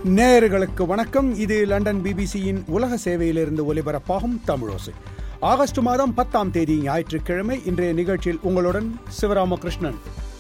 நேயர்களுக்கு வணக்கம் இது லண்டன் பிபிசியின் உலக சேவையிலிருந்து ஒலிபரப்பாகும் தமிழோசை ஆகஸ்ட் மாதம் பத்தாம் தேதி ஞாயிற்றுக்கிழமை இன்றைய நிகழ்ச்சியில் உங்களுடன் சிவராமகிருஷ்ணன்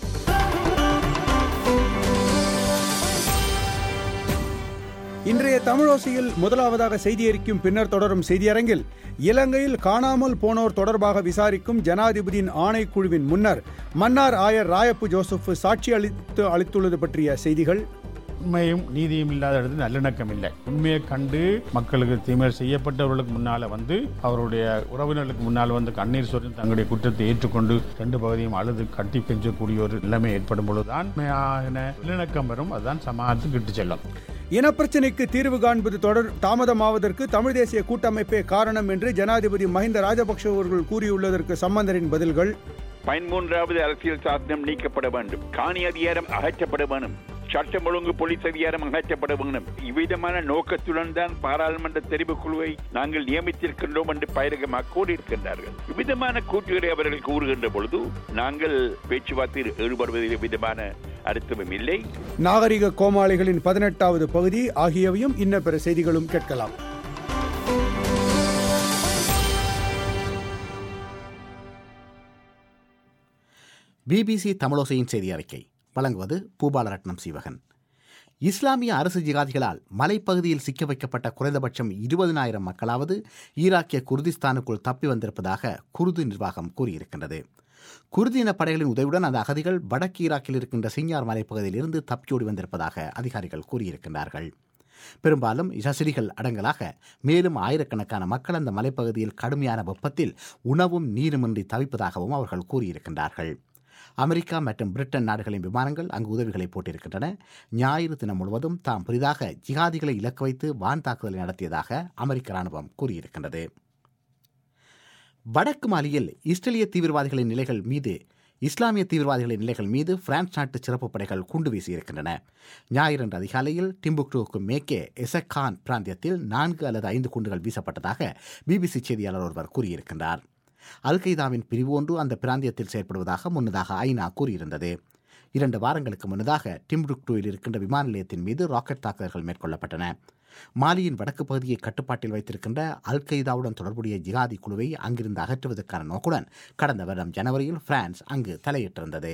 இன்றைய தமிழோசையில் முதலாவதாக செய்தியறிக்கும் பின்னர் தொடரும் செய்தியரங்கில் இலங்கையில் காணாமல் போனோர் தொடர்பாக விசாரிக்கும் ஜனாதிபதியின் ஆணைக்குழுவின் முன்னர் மன்னார் ஆயர் ராயப்பு ஜோசப் சாட்சி அளித்து அளித்துள்ளது பற்றிய செய்திகள் உண்மையும் நீதியும் இல்லாத இடத்துல நல்லிணக்கம் இல்லை உண்மையை கண்டு மக்களுக்கு தீமை செய்யப்பட்டவர்களுக்கு முன்னால வந்து அவருடைய உறவினர்களுக்கு முன்னால் வந்து கண்ணீர் சொல்லி தங்களுடைய குற்றத்தை ஏற்றுக்கொண்டு ரெண்டு பகுதியும் அழுது கட்டி கெஞ்சக்கூடிய ஒரு நிலைமை ஏற்படும் பொழுதுதான் உண்மையான நல்லிணக்கம் வரும் அதுதான் சமாளத்துக்கு இட்டு செல்லும் இனப்பிரச்சினைக்கு தீர்வு காண்பது தொடர் தாமதமாவதற்கு தமிழ் தேசிய கூட்டமைப்பே காரணம் என்று ஜனாதிபதி மஹிந்த ராஜபக்ஷ அவர்கள் கூறியுள்ளதற்கு சம்பந்தரின் பதில்கள் பதிமூன்றாவது அரசியல் சாசனம் நீக்கப்பட வேண்டும் காணி அதிகாரம் அகற்றப்பட வேண்டும் சட்டம் ஒழுங்கு போலீஸ் அதிகாரம் அகற்றப்பட வேண்டும் இவ்விதமான நோக்கத்துடன் தான் பாராளுமன்ற தெரிவுக்குழுவை நாங்கள் நியமித்திருக்கின்றோம் என்று பயிரகமாக கூறியிருக்கின்றார்கள் இவ்விதமான கூற்றுகளை அவர்கள் கூறுகின்ற பொழுது நாங்கள் பேச்சுவார்த்தையில் ஈடுபடுவதில் விதமான அர்த்தமும் இல்லை நாகரிக கோமாளிகளின் பதினெட்டாவது பகுதி ஆகியவையும் இன்ன பிற செய்திகளும் கேட்கலாம் பிபிசி தமிழோசையின் செய்தி அறிக்கை வழங்குவது பூபாலரட்னம் சீவகன் இஸ்லாமிய அரசு ஜிகாதிகளால் மலைப்பகுதியில் சிக்க வைக்கப்பட்ட குறைந்தபட்சம் இருபதினாயிரம் மக்களாவது ஈராக்கிய குர்திஸ்தானுக்குள் தப்பி வந்திருப்பதாக குர்து நிர்வாகம் கூறியிருக்கின்றது குர்தி இன படைகளின் உதவியுடன் அந்த அகதிகள் வடக்கு ஈராக்கில் இருக்கின்ற சிஞ்சார் மலைப்பகுதியில் இருந்து தப்பியோடி வந்திருப்பதாக அதிகாரிகள் கூறியிருக்கின்றார்கள் பெரும்பாலும் ஜசிரிகள் அடங்கலாக மேலும் ஆயிரக்கணக்கான மக்கள் அந்த மலைப்பகுதியில் கடுமையான வெப்பத்தில் உணவும் நீருமின்றி தவிப்பதாகவும் அவர்கள் கூறியிருக்கின்றார்கள் அமெரிக்கா மற்றும் பிரிட்டன் நாடுகளின் விமானங்கள் அங்கு உதவிகளை போட்டிருக்கின்றன ஞாயிறு தினம் முழுவதும் தாம் புதிதாக ஜிகாதிகளை இலக்கு வைத்து வான் தாக்குதலை நடத்தியதாக அமெரிக்க ராணுவம் கூறியிருக்கின்றது வடக்கு மாலியில் இஸ்ரேலிய தீவிரவாதிகளின் நிலைகள் மீது இஸ்லாமிய தீவிரவாதிகளின் நிலைகள் மீது பிரான்ஸ் நாட்டு சிறப்பு படைகள் குண்டு வீசியிருக்கின்றன ஞாயிறன்று அதிகாலையில் டிம்புக்டுவுக்கு மேற்கே எசக்கான் பிராந்தியத்தில் நான்கு அல்லது ஐந்து குண்டுகள் வீசப்பட்டதாக பிபிசி செய்தியாளர் ஒருவர் கூறியிருக்கின்றார் அல் கைதாவின் பிரிவு ஒன்று அந்த பிராந்தியத்தில் செயற்படுவதாக முன்னதாக ஐநா கூறியிருந்தது இரண்டு வாரங்களுக்கு முன்னதாக டிம்புக்டுவில் இருக்கின்ற விமான நிலையத்தின் மீது ராக்கெட் தாக்குதல்கள் மேற்கொள்ளப்பட்டன மாலியின் வடக்கு பகுதியை கட்டுப்பாட்டில் வைத்திருக்கின்ற அல் கைதாவுடன் தொடர்புடைய ஜிகாதி குழுவை அங்கிருந்து அகற்றுவதற்கான நோக்குடன் கடந்த வருடம் ஜனவரியில் பிரான்ஸ் அங்கு தலையிட்டிருந்தது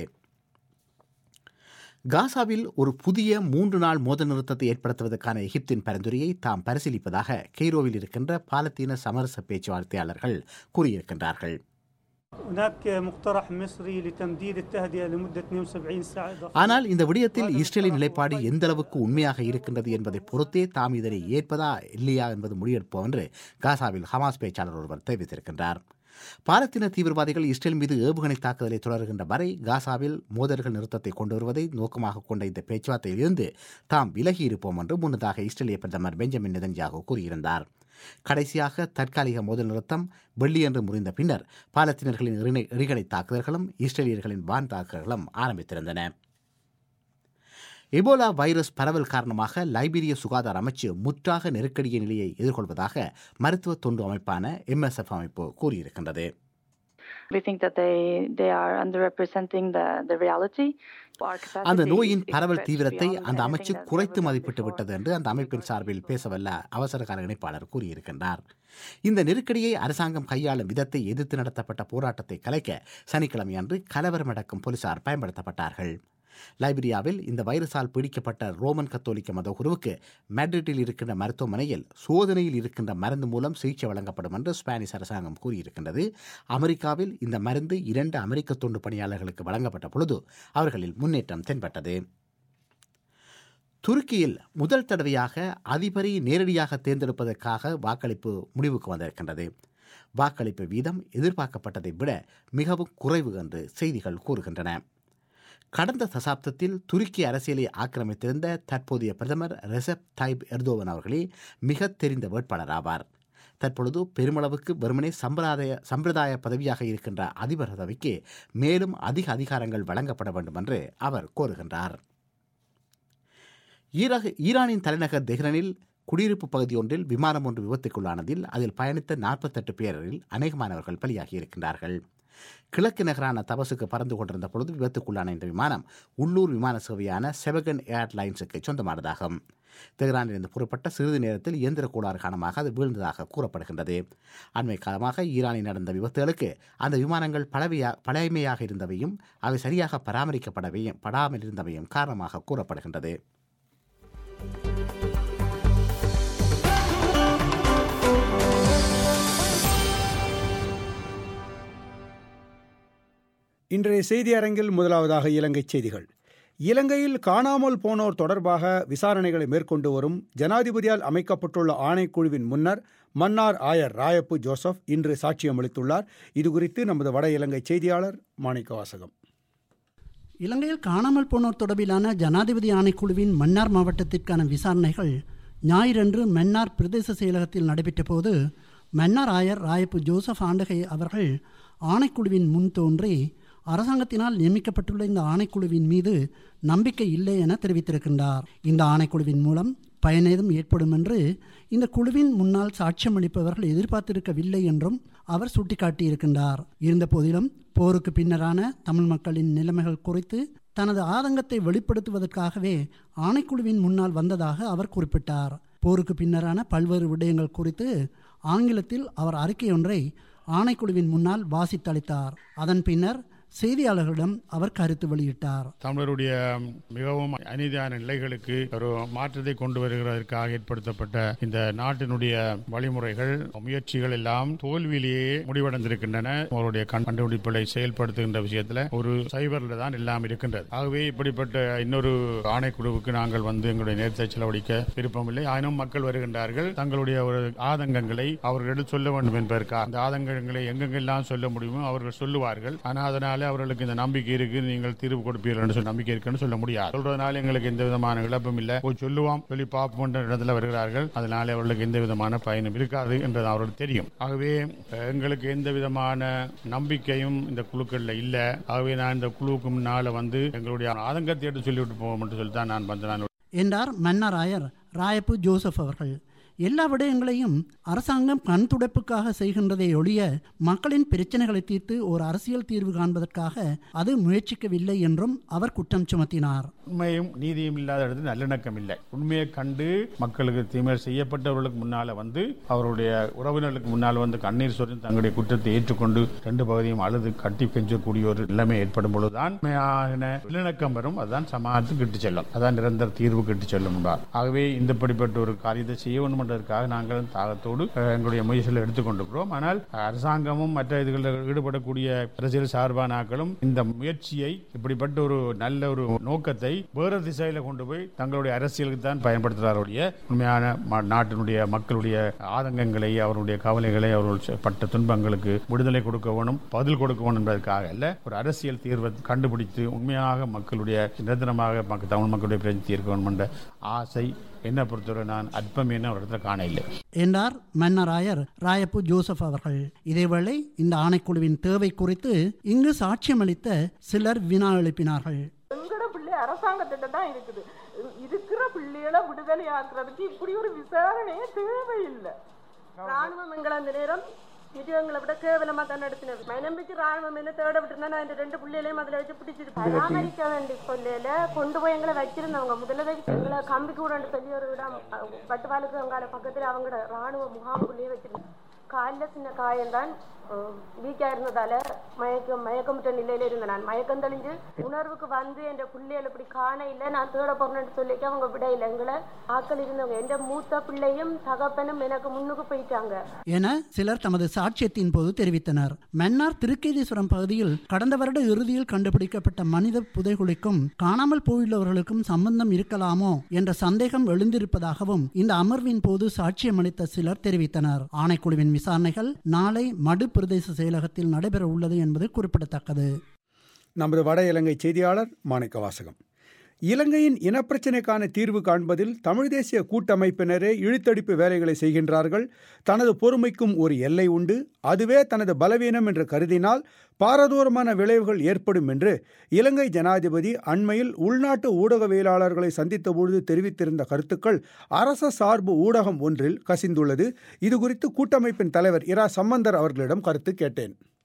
காசாவில் ஒரு புதிய மூன்று நாள் மோதல் நிறுத்தத்தை ஏற்படுத்துவதற்கான எகிப்தின் பரிந்துரையை தாம் பரிசீலிப்பதாக கெய்ரோவில் இருக்கின்ற பாலத்தீன சமரச பேச்சுவார்த்தையாளர்கள் கூறியிருக்கின்றார்கள் هناك مقترح مصري لتمديد التهدئة لمدة 72 ساعة إضافية. ஆனால் இந்த விடயத்தில் இஸ்ரேலின் நிலைப்பாடு எந்த அளவுக்கு உண்மையாக இருக்கின்றது என்பதை பொறுத்தே தாம் இதனை ஏற்பதா இல்லையா என்பது முடிவெடுப்போம் என்று காசாவில் ஹமாஸ் பேச்சாளர் ஒருவர் தெரிவித்திருக்கின்றார் பாலத்தீன தீவிரவாதிகள் இஸ்ரேல் மீது ஏவுகணை தாக்குதலை தொடர்கின்ற வரை காசாவில் மோதல்கள் நிறுத்தத்தை கொண்டு வருவதை நோக்கமாக கொண்ட இந்த பேச்சுவார்த்தையில் இருந்து தாம் விலகி இருப்போம் என்று முன்னதாக இஸ்ரேலிய பிரதமர் பெஞ்சமின் நெதன்யாகு கூறியிருந்தார் கடைசியாக தற்காலிக மோதல் நிறுத்தம் வெள்ளியன்று முறிந்த பின்னர் பாலத்தினர்களின் எறிணை எறிகணை தாக்குதல்களும் இஸ்ரேலியர்களின் வான் தாக்குதல்களும் ஆரம்பித்திருந்தன எபோலா வைரஸ் பரவல் காரணமாக லைபீரிய சுகாதார அமைச்சு முற்றாக நெருக்கடிய நிலையை எதிர்கொள்வதாக மருத்துவ தொண்டு அமைப்பான எம்எஸ்எஃப் அமைப்பு கூறியிருக்கின்றது We think that they they are underrepresenting the the reality. Our capacity அந்த நோயின் is பரவல் stretched தீவிரத்தை beyond அந்த anything அமைச்சு that's குறைத்து ever been மதிப்பிட்டு before. விட்டது என்று அந்த அமைப்பின் சார்பில் பேசவல்ல அவசரகால இணைப்பாளர் கூறியிருக்கின்றார் இந்த நெருக்கடியை அரசாங்கம் கையாளும் விதத்தை எதிர்த்து நடத்தப்பட்ட போராட்டத்தை கலைக்க சனிக்கிழமை அன்று கலவரமடக்கும் போலீசார் பயன்படுத்தப்பட்டார்கள் லைபீரியாவில் இந்த வைரஸால் பீடிக்கப்பட்ட ரோமன் கத்தோலிக்க மத குருவுக்கு மேட்ரிட்டில் இருக்கின்ற மருத்துவமனையில் சோதனையில் இருக்கின்ற மருந்து மூலம் சிகிச்சை வழங்கப்படும் என்று ஸ்பானிஷ் அரசாங்கம் கூறியிருக்கின்றது அமெரிக்காவில் இந்த மருந்து இரண்டு அமெரிக்க தொண்டு பணியாளர்களுக்கு வழங்கப்பட்ட பொழுது அவர்களில் முன்னேற்றம் தென்பட்டது துருக்கியில் முதல் தடவையாக அதிபரை நேரடியாக தேர்ந்தெடுப்பதற்காக வாக்களிப்பு முடிவுக்கு வந்திருக்கின்றது வாக்களிப்பு வீதம் எதிர்பார்க்கப்பட்டதை விட மிகவும் குறைவு என்று செய்திகள் கூறுகின்றன கடந்த தசாப்தத்தில் துருக்கி அரசியலை ஆக்கிரமித்திருந்த தற்போதைய பிரதமர் ரெசப் தைப் எர்தோவன் அவர்களே மிக தெரிந்த வேட்பாளர் ஆவார் தற்பொழுது பெருமளவுக்கு வெறுமனே சம்பிரதாய சம்பிரதாய பதவியாக இருக்கின்ற அதிபர் பதவிக்கு மேலும் அதிக அதிகாரங்கள் வழங்கப்பட வேண்டும் என்று அவர் கோருகின்றார் ஈராக் ஈரானின் தலைநகர் தெஹ்ரனில் குடியிருப்பு பகுதி ஒன்றில் விமானம் ஒன்று விபத்துக்குள்ளானதில் அதில் பயணித்த நாற்பத்தெட்டு பேரில் அநேகமானவர்கள் பலியாகி இருக்கின்றார்கள் கிழக்கு நகரான தபசுக்கு பறந்து கொண்டிருந்த பொழுது விபத்துக்குள்ளான இந்த விமானம் உள்ளூர் விமான சேவையான செவகன் ஏர்லைன்ஸுக்கு சொந்தமானதாகும் தெஹ்ரானிலிருந்து புறப்பட்ட சிறிது நேரத்தில் இயந்திர கோளாறு காரணமாக அது வீழ்ந்ததாக கூறப்படுகின்றது அண்மை காலமாக ஈரானில் நடந்த விபத்துகளுக்கு அந்த விமானங்கள் பழமையா பழமையாக இருந்தவையும் அவை சரியாக பராமரிக்கப்படவையும் படாமல் இருந்தவையும் காரணமாக கூறப்படுகின்றது இன்றைய செய்தி அரங்கில் முதலாவதாக இலங்கை செய்திகள் இலங்கையில் காணாமல் போனோர் தொடர்பாக விசாரணைகளை மேற்கொண்டு வரும் ஜனாதிபதியால் அமைக்கப்பட்டுள்ள ஆணைக்குழுவின் முன்னர் மன்னார் ஆயர் ராயப்பு ஜோசப் இன்று சாட்சியம் அளித்துள்ளார் இதுகுறித்து நமது வட இலங்கை செய்தியாளர் மாணிக்க வாசகம் இலங்கையில் காணாமல் போனோர் தொடர்பிலான ஜனாதிபதி ஆணைக்குழுவின் மன்னார் மாவட்டத்திற்கான விசாரணைகள் ஞாயிறன்று மன்னார் பிரதேச செயலகத்தில் நடைபெற்ற போது மன்னார் ஆயர் ராயப்பு ஜோசப் ஆண்டகை அவர்கள் ஆணைக்குழுவின் முன் தோன்றி அரசாங்கத்தினால் நியமிக்கப்பட்டுள்ள இந்த ஆணைக்குழுவின் மீது நம்பிக்கை இல்லை என தெரிவித்திருக்கின்றார் இந்த ஆணைக்குழுவின் மூலம் பயனேதும் ஏற்படும் என்று இந்த குழுவின் முன்னால் சாட்சியம் அளிப்பவர்கள் எதிர்பார்த்திருக்கவில்லை என்றும் அவர் சுட்டிக்காட்டியிருக்கின்றார் இருந்த போதிலும் போருக்கு பின்னரான தமிழ் மக்களின் நிலைமைகள் குறித்து தனது ஆதங்கத்தை வெளிப்படுத்துவதற்காகவே ஆணைக்குழுவின் முன்னால் வந்ததாக அவர் குறிப்பிட்டார் போருக்கு பின்னரான பல்வேறு விடயங்கள் குறித்து ஆங்கிலத்தில் அவர் அறிக்கையொன்றை ஆணைக்குழுவின் முன்னால் வாசித்தளித்தார் அதன் பின்னர் செய்தியாளர்களிடம் அவர் கருத்து வெளியிட்டார் தமிழருடைய மிகவும் அநீதியான நிலைகளுக்கு ஒரு மாற்றத்தை கொண்டு வருகிறதற்காக ஏற்படுத்தப்பட்ட இந்த நாட்டினுடைய வழிமுறைகள் முயற்சிகள் எல்லாம் தோல்வியிலேயே முடிவடைந்திருக்கின்றன அவருடைய கண்டுபிடிப்புகளை செயல்படுத்துகின்ற விஷயத்துல ஒரு சைபர்ல தான் எல்லாம் இருக்கின்றது ஆகவே இப்படிப்பட்ட இன்னொரு ஆணைக்குழுவுக்கு நாங்கள் வந்து எங்களுடைய நேரத்தை செலவழிக்க விருப்பமில்லை ஆயினும் மக்கள் வருகின்றார்கள் தங்களுடைய ஒரு ஆதங்கங்களை அவர்கள் சொல்ல வேண்டும் என்பதற்காக அந்த ஆதங்கங்களை எங்கெங்கெல்லாம் சொல்ல முடியுமோ அவர்கள் சொல்லுவார்கள் ஆனால் அதனால அவர்களுக்கு இந்த நம்பிக்கை இருக்கு நீங்கள் தீர்வு கொடுப்பீர்கள் என்று சொல்லி நம்பிக்கை இருக்குன்னு சொல்ல முடியாது சொல்றதுனால எங்களுக்கு எந்த விதமான இழப்பும் இல்லை போய் சொல்லுவோம் சொல்லி பார்ப்போம் என்ற இடத்துல வருகிறார்கள் அதனால அவர்களுக்கு எந்த விதமான பயனும் இருக்காது என்றது அவர்களுக்கு தெரியும் ஆகவே எங்களுக்கு எந்த விதமான நம்பிக்கையும் இந்த குழுக்கள்ல இல்ல ஆகவே நான் இந்த குழுவுக்கு முன்னால வந்து எங்களுடைய ஆதங்கத்தை எடுத்து சொல்லிவிட்டு போவோம் என்று சொல்லி தான் நான் வந்து நான் என்றார் மன்னர் ஆயர் ராயப்பு ஜோசப் அவர்கள் எல்லா விடயங்களையும் அரசாங்கம் கண் துடைப்புக்காக செய்கின்றதை ஒழிய மக்களின் பிரச்சனைகளை தீர்த்து ஒரு அரசியல் தீர்வு காண்பதற்காக அது முயற்சிக்கவில்லை என்றும் அவர் குற்றம் சுமத்தினார் உண்மையும் நீதியும் இல்லாத இடத்துல நல்லிணக்கம் இல்லை உண்மையை கண்டு மக்களுக்கு தீமை செய்யப்பட்டவர்களுக்கு முன்னால வந்து அவருடைய உறவினர்களுக்கு முன்னால் வந்து கண்ணீர் சொல்லி தங்களுடைய குற்றத்தை ஏற்றுக்கொண்டு ரெண்டு பகுதியும் அழுது கட்டி கெஞ்சக்கூடிய ஒரு நிலைமை ஏற்படும் பொழுதுதான் உண்மையான நல்லிணக்கம் வரும் அதுதான் சமாளத்துக்கு இட்டு செல்லும் அதான் நிரந்தர தீர்வு இட்டு செல்லும் என்பார் ஆகவே இந்த படிப்பட்ட ஒரு காரியத்தை செய்ய வேண்டும் என்பதற்காக நாங்கள் தாகத்தோடு எங்களுடைய முயற்சிகளை எடுத்துக்கொண்டிருக்கிறோம் ஆனால் அரசாங்கமும் மற்ற இதுகளில் ஈடுபடக்கூடிய அரசியல் சார்பான ஆக்களும் இந்த முயற்சியை இப்படிப்பட்ட ஒரு நல்ல ஒரு நோக்கத்தை வேறு திசையில கொண்டு போய் தங்களுடைய அரசியலுக்கு தான் பயன்படுத்துகிறாருடைய உண்மையான நாட்டினுடைய மக்களுடைய ஆதங்கங்களை அவருடைய கவலைகளை அவர்கள் பட்ட துன்பங்களுக்கு விடுதலை கொடுக்க வேணும் பதில் கொடுக்க வேணும் என்பதற்காக அல்ல ஒரு அரசியல் தீர்வை கண்டுபிடித்து உண்மையாக மக்களுடைய நிரந்தரமாக தமிழ் மக்களுடைய பிரச்சனை தீர்க்க வேண்டும் என்ற ஆசை என்ன பொறுத்தவரை நான் அற்பம் என்ன ஒரு இடத்துல காண இல்லை என்றார் மன்னராயர் ராயப்பு ஜோசப் அவர்கள் இதேவேளை இந்த ஆணைக்குழுவின் தேவை குறித்து இங்கு சாட்சியமளித்த சிலர் வினா எழுப்பினார்கள் எங்கட பிள்ளை அரசாங்கத்திட்ட தான் இருக்குது இருக்கிற பிள்ளைகளை விடுதலை ஆக்குறதுக்கு இப்படி ஒரு விசாரணையே தேவையில்லை ராணுவம் எங்களை அந்த நேரம் மிருகங்களை விட கேவலமா தான் நடத்தினது மனம்பிச்சு ராணுவம் என்ன தேட விட்டுருந்தா நான் இந்த ரெண்டு பிள்ளைகளையும் அதுல வச்சு பிடிச்சிட்டு பராமரிக்க வேண்டிய சொல்லையில கொண்டு போய் எங்களை வச்சிருந்தவங்க முதல்ல எங்களை கம்பி கூடன்னு சொல்லி ஒரு இடம் பட்டுவாளுக்கு அங்கால பக்கத்துல அவங்களோட ராணுவ முகாமுக்குள்ளேயே வச்சிருந்தாங்க காலில் சின்ன காயம்தான் வீக்காக இருந்ததால மயக்கம் மயக்கமுற்ற நிலையில இருந்தேன் நான் மயக்கம் தெளிஞ்சு உணர்வுக்கு வந்து என் பிள்ளைகள் இப்படி காண இல்லை நான் தேட போறேன்னு சொல்லிட்டு அவங்க விட இல்லை எங்களை ஆக்கள் இருந்தவங்க என் மூத்த பிள்ளையும் தகப்பனும் எனக்கு முன்னுக்கு போயிட்டாங்க என சிலர் தமது சாட்சியத்தின் போது தெரிவித்தனர் மன்னார் திருக்கேதீஸ்வரம் பகுதியில் கடந்த வருட இறுதியில் கண்டுபிடிக்கப்பட்ட மனித புதைகுழிக்கும் காணாமல் போயுள்ளவர்களுக்கும் சம்பந்தம் இருக்கலாமோ என்ற சந்தேகம் எழுந்திருப்பதாகவும் இந்த அமர்வின் போது சாட்சியமளித்த சிலர் தெரிவித்தனர் ஆணைக்குழுவின் விசாரணைகள் நாளை மடு பிரதேச செயலகத்தில் நடைபெற உள்ளது என்பது குறிப்பிடத்தக்கது நமது வட இலங்கை செய்தியாளர் மாணிக்க வாசகம் இலங்கையின் இனப்பிரச்சினைக்கான தீர்வு காண்பதில் தமிழ் தேசிய கூட்டமைப்பினரே இழுத்தடிப்பு வேலைகளை செய்கின்றார்கள் தனது பொறுமைக்கும் ஒரு எல்லை உண்டு அதுவே தனது பலவீனம் என்று கருதினால் பாரதூரமான விளைவுகள் ஏற்படும் என்று இலங்கை ஜனாதிபதி அண்மையில் உள்நாட்டு ஊடகவியலாளர்களை சந்தித்தபொழுது தெரிவித்திருந்த கருத்துக்கள் அரச சார்பு ஊடகம் ஒன்றில் கசிந்துள்ளது இதுகுறித்து கூட்டமைப்பின் தலைவர் இரா சம்பந்தர் அவர்களிடம் கருத்து கேட்டேன்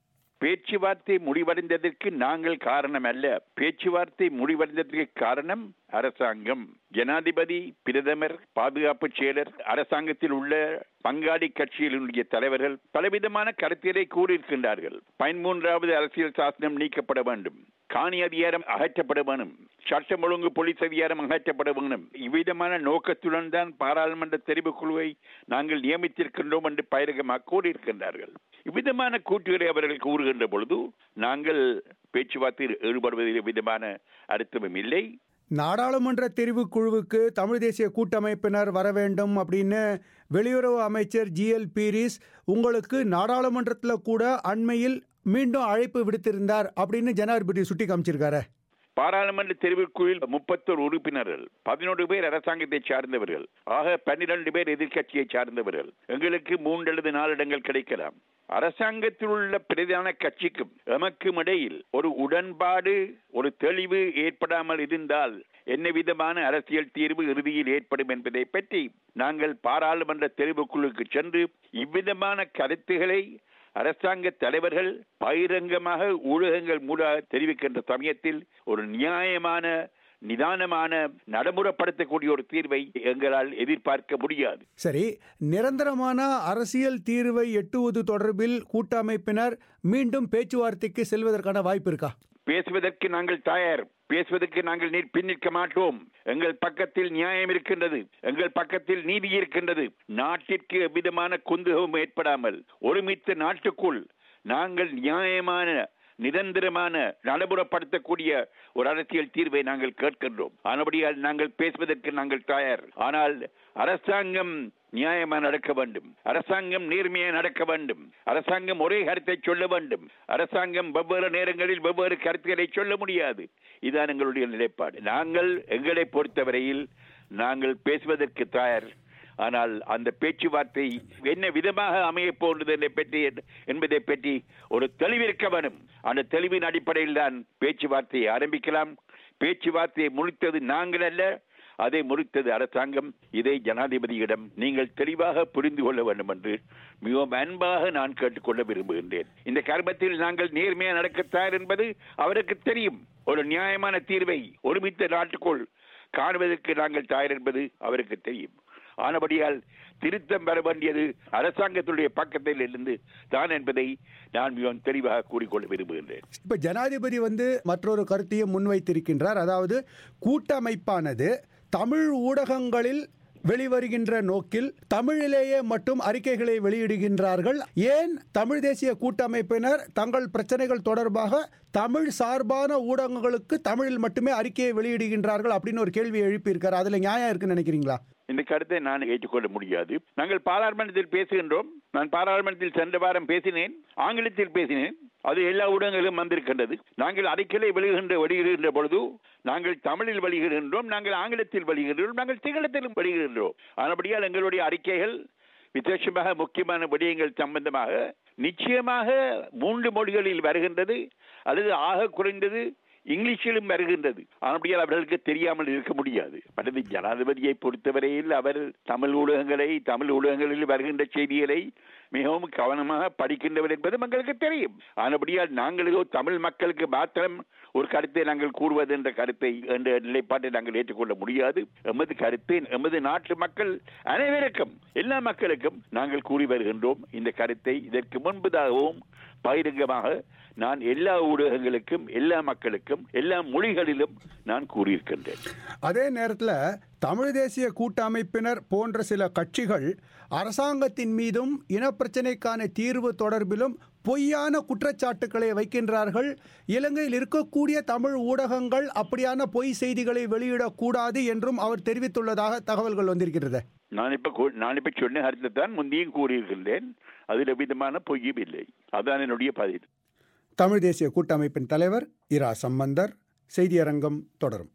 பேச்சுவார்த்தை முடிவடைந்ததற்கு நாங்கள் காரணம் அல்ல பேச்சுவார்த்தை முடிவடைந்ததற்கு காரணம் அரசாங்கம் ஜனாதிபதி பிரதமர் பாதுகாப்பு செயலர் அரசாங்கத்தில் உள்ள பங்காளி கட்சிகளுடைய தலைவர்கள் பலவிதமான கருத்தியலை கூறியிருக்கின்றார்கள் பதிமூன்றாவது அரசியல் சாசனம் நீக்கப்பட வேண்டும் காணி அதிகாரம் அகற்றப்பட வேண்டும் சட்டம் ஒழுங்கு போலீஸ் அதிகாரம் அகற்றப்பட வேண்டும் இவ்விதமான நோக்கத்துடன் தான் பாராளுமன்ற தெரிவுக்குழுவை நாங்கள் நியமித்திருக்கின்றோம் என்று பயிரகமாக கூறியிருக்கின்றார்கள் இவ்விதமான கூற்றுகளை அவர்கள் கூறுகின்ற பொழுது நாங்கள் பேச்சுவார்த்தையில் ஈடுபடுவதில் விதமான அர்த்தமும் இல்லை நாடாளுமன்ற தெரிவுக் குழுவுக்கு தமிழ் தேசிய கூட்டமைப்பினர் வர வேண்டும் அப்படின்னு வெளியுறவு அமைச்சர் ஜிஎல் பீரிஸ் உங்களுக்கு நாடாளுமன்றத்தில் கூட அண்மையில் மீண்டும் அழைப்பு விடுத்திருந்தார் அப்படின்னு ஜனாதிபதி சுட்டி காமிச்சிருக்காரு பாராளுமன்ற தெரிவுக்குழுவில் முப்பத்தோரு உறுப்பினர்கள் பதினொன்று பேர் அரசாங்கத்தை சார்ந்தவர்கள் ஆக பன்னிரண்டு பேர் எதிர்க்கட்சியை சார்ந்தவர்கள் எங்களுக்கு மூன்று அல்லது நாலு இடங்கள் கிடைக்கலாம் அரசாங்கத்தில் உள்ள பிரதான கட்சிக்கும் எமக்கும் இடையில் ஒரு உடன்பாடு ஒரு தெளிவு ஏற்படாமல் இருந்தால் என்ன விதமான அரசியல் தீர்வு இறுதியில் ஏற்படும் என்பதை பற்றி நாங்கள் பாராளுமன்ற தெரிவுக்குழுக்கு சென்று இவ்விதமான கருத்துக்களை அரசாங்க தலைவர்கள் பகிரங்கமாக ஊடகங்கள் மூலம் தெரிவிக்கின்ற சமயத்தில் ஒரு நியாயமான நிதானமான நடைமுறைப்படுத்தக்கூடிய ஒரு தீர்வை எங்களால் எதிர்பார்க்க முடியாது சரி நிரந்தரமான அரசியல் தீர்வை எட்டுவது தொடர்பில் கூட்டமைப்பினர் மீண்டும் பேச்சுவார்த்தைக்கு செல்வதற்கான வாய்ப்பு இருக்கா பேசுவதற்கு நாங்கள் தயார் பேசுவதற்கு நாங்கள் நீர் பின்னிற்க மாட்டோம் எங்கள் பக்கத்தில் நியாயம் இருக்கின்றது எங்கள் பக்கத்தில் நீதி இருக்கின்றது நாட்டிற்கு எவ்விதமான குந்தகம் ஏற்படாமல் ஒருமித்த நாட்டுக்குள் நாங்கள் நியாயமான நிரந்தரமான நடைமுறைப்படுத்தக்கூடிய ஒரு அரசியல் தீர்வை நாங்கள் கேட்கின்றோம் ஆனபடியால் நாங்கள் பேசுவதற்கு நாங்கள் தயார் ஆனால் அரசாங்கம் நியாயமா நடக்க வேண்டும் அரசாங்கம் நேர்மையா நடக்க வேண்டும் அரசாங்கம் ஒரே கருத்தை சொல்ல வேண்டும் அரசாங்கம் வெவ்வேறு நேரங்களில் வெவ்வேறு கருத்துக்களை சொல்ல முடியாது இதுதான் எங்களுடைய நிலைப்பாடு நாங்கள் எங்களை பொறுத்தவரையில் நாங்கள் பேசுவதற்கு தயார் ஆனால் அந்த பேச்சுவார்த்தை என்ன விதமாக அமைய போன்றது பற்றி என்பதை பற்றி ஒரு தெளிவிருக்க வேண்டும் அந்த தெளிவின் அடிப்படையில் தான் பேச்சுவார்த்தையை ஆரம்பிக்கலாம் பேச்சுவார்த்தையை முடித்தது நாங்கள் அல்ல அதை முறித்தது அரசாங்கம் இதை ஜனாதிபதியிடம் நீங்கள் தெளிவாக புரிந்து கொள்ள வேண்டும் என்று மிகவும் அன்பாக நான் கேட்டுக்கொள்ள விரும்புகின்றேன் இந்த கர்மத்தில் நாங்கள் நேர்மையாக நடக்க தயார் என்பது அவருக்கு தெரியும் ஒரு நியாயமான தீர்வை ஒருமித்த நாட்டுக்குள் காணுவதற்கு நாங்கள் தயார் என்பது அவருக்கு தெரியும் ஆனபடியால் திருத்தம் பெற வேண்டியது அரசாங்கத்துடைய பக்கத்தில் இருந்து தான் என்பதை நான் மிகவும் தெளிவாக கூறிக்கொள்ள விரும்புகின்றேன் இப்ப ஜனாதிபதி வந்து மற்றொரு கருத்தையும் முன்வைத்திருக்கின்றார் அதாவது கூட்டமைப்பானது தமிழ் ஊடகங்களில் வெளிவருகின்ற நோக்கில் தமிழிலேயே மட்டும் அறிக்கைகளை வெளியிடுகின்றார்கள் ஏன் தமிழ் தேசிய கூட்டமைப்பினர் தங்கள் பிரச்சனைகள் தொடர்பாக தமிழ் சார்பான ஊடகங்களுக்கு தமிழில் மட்டுமே அறிக்கையை வெளியிடுகின்றார்கள் அப்படின்னு ஒரு கேள்வி எழுப்பியிருக்காரு அதுல நியாயம் இருக்குன்னு நினைக்கிறீங்களா இந்த கருத்தை நான் ஏற்றுக்கொள்ள முடியாது நாங்கள் பாராளுமன்றத்தில் பேசுகின்றோம் நான் பாராளுமன்றத்தில் சென்ற வாரம் பேசினேன் ஆங்கிலத்தில் பேசினேன் அது எல்லா ஊடகங்களிலும் வந்திருக்கின்றது நாங்கள் அறிக்கையை வெளியிடுகின்ற வெளியிடுகின்ற பொழுது நாங்கள் தமிழில் வெளியிடுகின்றோம் நாங்கள் ஆங்கிலத்தில் வெளியிடுகின்றோம் நாங்கள் சிங்களத்திலும் வெளியிடுகின்றோம் ஆனபடியால் எங்களுடைய அறிக்கைகள் விசேஷமாக முக்கியமான விடயங்கள் சம்பந்தமாக நிச்சயமாக மூன்று மொழிகளில் வருகின்றது அல்லது ஆக குறைந்தது இங்கிலீஷிலும் வருகின்றது ஆனபடியால் அவர்களுக்கு தெரியாமல் இருக்க முடியாது மற்றது ஜனாதிபதியை பொறுத்தவரையில் அவர் தமிழ் ஊடகங்களை தமிழ் ஊடகங்களில் வருகின்ற செய்திகளை மிகவும் கவனமாக படிக்கின்றவர் என்பது எங்களுக்கு தெரியும் ஆனபடியால் நாங்கள் ஏதோ தமிழ் மக்களுக்கு மாத்திரம் ஒரு கருத்தை நாங்கள் கூறுவது என்ற கருத்தை என்ற நிலைப்பாட்டை நாங்கள் ஏற்றுக்கொள்ள முடியாது எமது கருத்தை எமது நாட்டு மக்கள் அனைவருக்கும் எல்லா மக்களுக்கும் நாங்கள் கூறி வருகின்றோம் இந்த கருத்தை இதற்கு முன்பதாகவும் பகிரங்கமாக நான் எல்லா ஊடகங்களுக்கும் எல்லா மக்களுக்கும் எல்லா மொழிகளிலும் நான் கூறியிருக்கின்றேன் அதே நேரத்தில் தமிழ் தேசிய கூட்டமைப்பினர் போன்ற சில கட்சிகள் அரசாங்கத்தின் மீதும் இனப்பிரச்சினைக்கான தீர்வு தொடர்பிலும் பொய்யான குற்றச்சாட்டுக்களை வைக்கின்றார்கள் இலங்கையில் இருக்கக்கூடிய தமிழ் ஊடகங்கள் அப்படியான பொய் செய்திகளை வெளியிடக்கூடாது என்றும் அவர் தெரிவித்துள்ளதாக தகவல்கள் வந்திருக்கிறது நான் இப்ப கூ- நான் இப்ப சொன்ன கருத்தை தான் முந்தையும் கூறியிருக்கின்றேன் அதில் விதமான பொய்யும் இல்லை அதான் என்னுடைய பதில் தமிழ் தேசிய கூட்டமைப்பின் தலைவர் இரா சம்பந்தர் செய்தியரங்கம் தொடரும்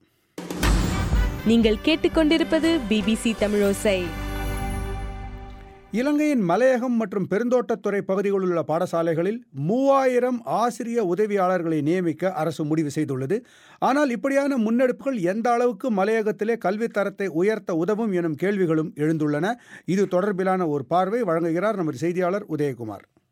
நீங்கள் கேட்டுக்கொண்டிருப்பது பிபிசி தமிழோசை இலங்கையின் மலையகம் மற்றும் பெருந்தோட்டத்துறை பகுதிகளில் உள்ள பாடசாலைகளில் மூவாயிரம் ஆசிரிய உதவியாளர்களை நியமிக்க அரசு முடிவு செய்துள்ளது ஆனால் இப்படியான முன்னெடுப்புகள் எந்த அளவுக்கு மலையகத்திலே கல்வித் தரத்தை உயர்த்த உதவும் எனும் கேள்விகளும் எழுந்துள்ளன இது தொடர்பிலான ஒரு பார்வை வழங்குகிறார் நமது செய்தியாளர் உதயகுமார்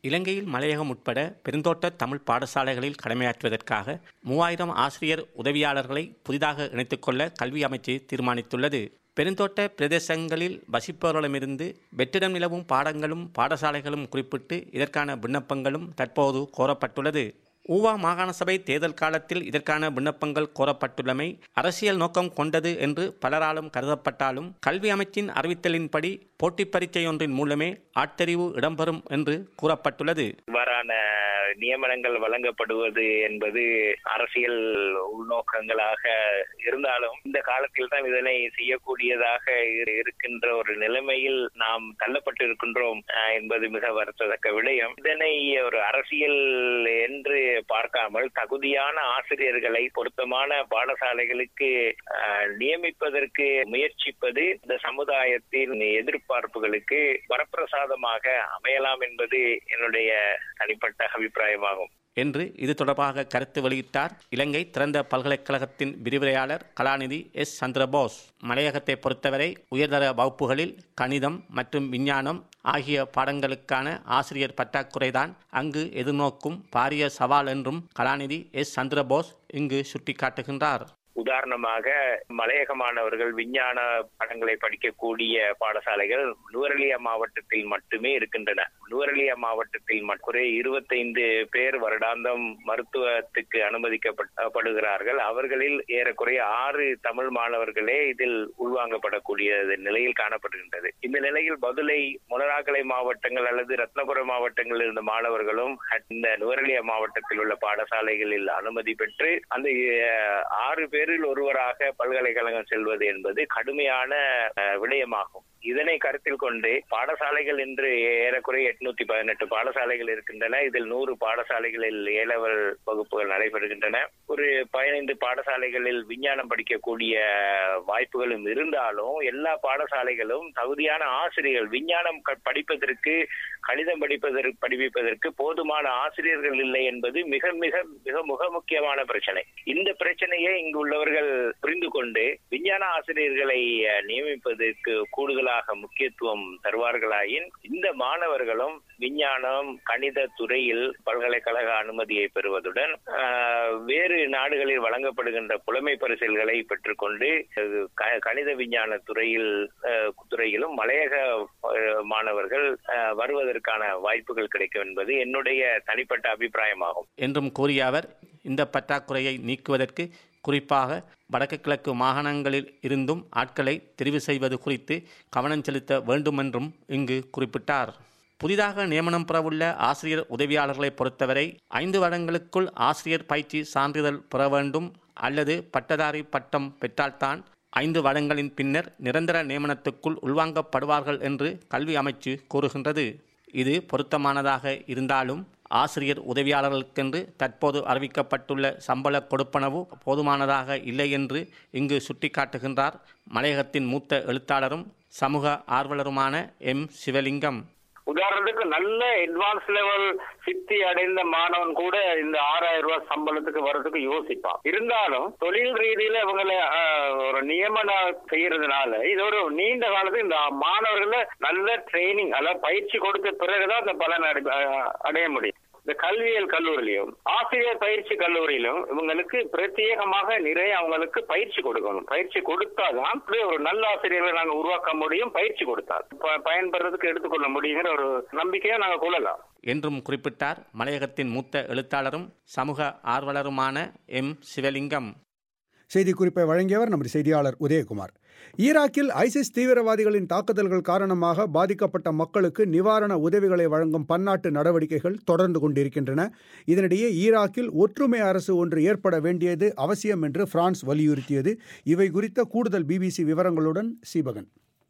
இலங்கையில் மலையகம் உட்பட பெருந்தோட்ட தமிழ் பாடசாலைகளில் கடமையாற்றுவதற்காக மூவாயிரம் ஆசிரியர் உதவியாளர்களை புதிதாக இணைத்துக்கொள்ள கல்வி அமைச்சு தீர்மானித்துள்ளது பெருந்தோட்ட பிரதேசங்களில் வசிப்பவர்களிடமிருந்து வெற்றிடம் நிலவும் பாடங்களும் பாடசாலைகளும் குறிப்பிட்டு இதற்கான விண்ணப்பங்களும் தற்போது கோரப்பட்டுள்ளது ஊவா மாகாண சபை தேர்தல் காலத்தில் இதற்கான விண்ணப்பங்கள் கோரப்பட்டுள்ளமை அரசியல் நோக்கம் கொண்டது என்று பலராலும் கருதப்பட்டாலும் கல்வி அமைச்சின் அறிவித்தலின்படி போட்டிப் பரீட்சை ஒன்றின் மூலமே ஆட்தெரிவு இடம்பெறும் என்று கூறப்பட்டுள்ளது இவ்வாறான நியமனங்கள் வழங்கப்படுவது என்பது அரசியல் உள்நோக்கங்களாக இருந்தாலும் இந்த காலத்தில் தான் இதனை செய்யக்கூடியதாக இரு- இருக்கின்ற ஒரு நிலைமையில் நாம் தள்ளப்பட்டு இருக்கின்றோம் அஹ், என்பது மிக வருத்தத்தக்க விடயம் இதனை ஒரு அரசியல் என்று பார்க்காமல் தகுதியான ஆசிரியர்களை பொருத்தமான பாடசாலைகளுக்கு அஹ், நியமிப்பதற்கு முயற்சிப்பது இந்த சமுதாயத்தின் எதிர்பார்ப்புகளுக்கு வரப்பிரசாதமாக அமையலாம் என்பது என்னுடைய தனிப்பட்ட அபிப்பிராயமாகும் என்று இது தொடர்பாக கருத்து வெளியிட்டார் இலங்கை திறந்த பல்கலைக்கழகத்தின் விரிவுரையாளர் கலாநிதி எஸ் சந்திரபோஸ் மலையகத்தை பொறுத்தவரை உயர்தர வகுப்புகளில் கணிதம் மற்றும் விஞ்ஞானம் ஆகிய பாடங்களுக்கான ஆசிரியர் பற்றாக்குறைதான் அங்கு எதிர்நோக்கும் பாரிய சவால் என்றும் கலாநிதி எஸ் சந்திரபோஸ் இங்கு சுட்டிக்காட்டுகின்றார் உதாரணமாக மலையக மாணவர்கள் விஞ்ஞான பாடங்களை படிக்கக்கூடிய பாடசாலைகள் நுவரெலியா மாவட்டத்தில் மட்டுமே இருக்கின்றன நுவரெலியா மாவட்டத்தில் மட்~ குறை இருபத்தைந்து பேர் வருடாந்தம் மருத்துவத்துக்கு அனுமதிக்கப்படுகிறார்கள் அவர்களில் ஏறக்குறைய ஆறு தமிழ் மாணவர்களே இதில் உள்வாங்கப்படக்கூடிய நிலையில் காணப்படுகின்றது இந்த நிலையில் பதுளை முனராகலை மாவட்டங்கள் அல்லது ரத்னபுரம் மாவட்டங்களில் இருந்த மாணவர்களும் இந்த நுவரெலியா மாவட்டத்தில் உள்ள பாடசாலைகளில் அனுமதி பெற்று அந்த அஹ், ஆறு பேரில் ஒருவராக பல்கலைக்கழகம் செல்வது என்பது கடுமையான அஹ், விடயமாகும் இதனை கருத்தில் கொண்டு பாடசாலைகள் இன்று ஏறக்குறைய எட்நூத்தி பதினெட்டு பாடசாலைகள் இருக்கின்றன இதில் நூறு பாடசாலைகளில் ஏலவல் வகுப்புகள் நடைபெறுகின்றன ஒரு பதினைந்து பாடசாலைகளில் விஞ்ஞானம் படிக்கக்கூடிய வாய்ப்புகளும் இருந்தாலும் எல்லா பாடசாலைகளும் தகுதியான ஆசிரியர்கள் விஞ்ஞானம் க- படிப்பதற்கு கணிதம் படிப்பதற்கு படிப்பிப்பதற்கு போதுமான ஆசிரியர்கள் இல்லை என்பது மிக மிக மிக மிக முக்கியமான பிரச்சனை இந்த பிரச்சனையை இங்கு உள்ளவர்கள் புரிந்து கொண்டு விஞ்ஞான ஆசிரியர்களை அஹ், நியமிப்பதற்கு கூடுதலாக முக்கியத்துவம் தருவார்களாயின் இந்த மாணவர்களும் விஞ்ஞானம் கணித துறையில் பல்கலைக்கழக அனுமதியை பெறுவதுடன் அஹ், வேறு நாடுகளில் வழங்கப்படுகின்ற புலமை பரிசில்களை பெற்றுக்கொண்டு அஹ், க- கணித விஞ்ஞான துறையில் அஹ், துறையிலும் மலையக அஹ், மாணவர்கள் அஹ், வருவதற்கான வாய்ப்புகள் கிடைக்கும் என்பது என்னுடைய தனிப்பட்ட அபிப்பிராயமாகும் என்றும் கூறிய அவர் இந்த பற்றாக்குறையை நீக்குவதற்கு குறிப்பாக வடக்கு கிழக்கு மாகாணங்களில் இருந்தும் ஆட்களை தெரிவு செய்வது குறித்து கவனம் செலுத்த வேண்டுமென்றும் இங்கு குறிப்பிட்டார் புதிதாக நியமனம் பெறவுள்ள ஆசிரியர் உதவியாளர்களை பொறுத்தவரை ஐந்து வருடங்களுக்குள் ஆசிரியர் பயிற்சி சான்றிதழ் பெற வேண்டும் அல்லது பட்டதாரி பட்டம் பெற்றால்தான் ஐந்து வருடங்களின் பின்னர் நிரந்தர நியமனத்துக்குள் உள்வாங்கப்படுவார்கள் என்று கல்வி அமைச்சு கூறுகின்றது இது பொருத்தமானதாக இருந்தாலும் ஆசிரியர் உதவியாளர்களுக்கென்று தற்போது அறிவிக்கப்பட்டுள்ள சம்பள கொடுப்பனவு போதுமானதாக இல்லை என்று இங்கு சுட்டிக்காட்டுகின்றார் மலையகத்தின் மூத்த எழுத்தாளரும் சமூக ஆர்வலருமான எம் சிவலிங்கம் உதாரணத்துக்கு நல்ல அட்வான்ஸ் லெவல் சித்தி அடைந்த மாணவன் கூட இந்த ஆறாயிரம் ரூபாய் சம்பளத்துக்கு வர்றதுக்கு யோசிப்பான் இருந்தாலும் தொழில் ரீதியில இவங்களை ஆஹ், ஒரு நியமனம் செய்யறதுனால இது ஒரு நீண்ட காலத்துக்கு இந்த மாணவர்களை நல்ல ட்ரைனிங் அதாவது பயிற்சி கொடுத்த பிறகுதான் அந்த பலன் அடை- ஆஹ், அடைய முடியும் இந்த கல்வியியல் கல்லூரியிலும் ஆசிரியர் பயிற்சி கல்லூரியிலும் இவங்களுக்கு பிரத்யேகமாக நிறைய அவங்களுக்கு பயிற்சி கொடுக்கணும் பயிற்சி கொடுத்தாதான் இப்படி ஒரு நல்ல ஆசிரியர்களை நாங்க உருவாக்க முடியும் பயிற்சி கொடுத்தால் ப- பயன்படுறதுக்கு எடுத்துக்கொள்ள முடியுங்கிற ஒரு நம்பிக்கையை நாங்க கொள்ளலாம் என்றும் குறிப்பிட்டார் மலையகத்தின் மூத்த எழுத்தாளரும் சமூக ஆர்வலருமான எம் சிவலிங்கம் செய்திக்குறிப்பை வழங்கியவர் நமது செய்தியாளர் உதயகுமார் ஈராக்கில் ஐசிஸ் தீவிரவாதிகளின் தாக்குதல்கள் காரணமாக பாதிக்கப்பட்ட மக்களுக்கு நிவாரண உதவிகளை வழங்கும் பன்னாட்டு நடவடிக்கைகள் தொடர்ந்து கொண்டிருக்கின்றன இதனிடையே ஈராக்கில் ஒற்றுமை அரசு ஒன்று ஏற்பட வேண்டியது அவசியம் என்று பிரான்ஸ் வலியுறுத்தியது இவை குறித்த கூடுதல் பிபிசி விவரங்களுடன் சீபகன்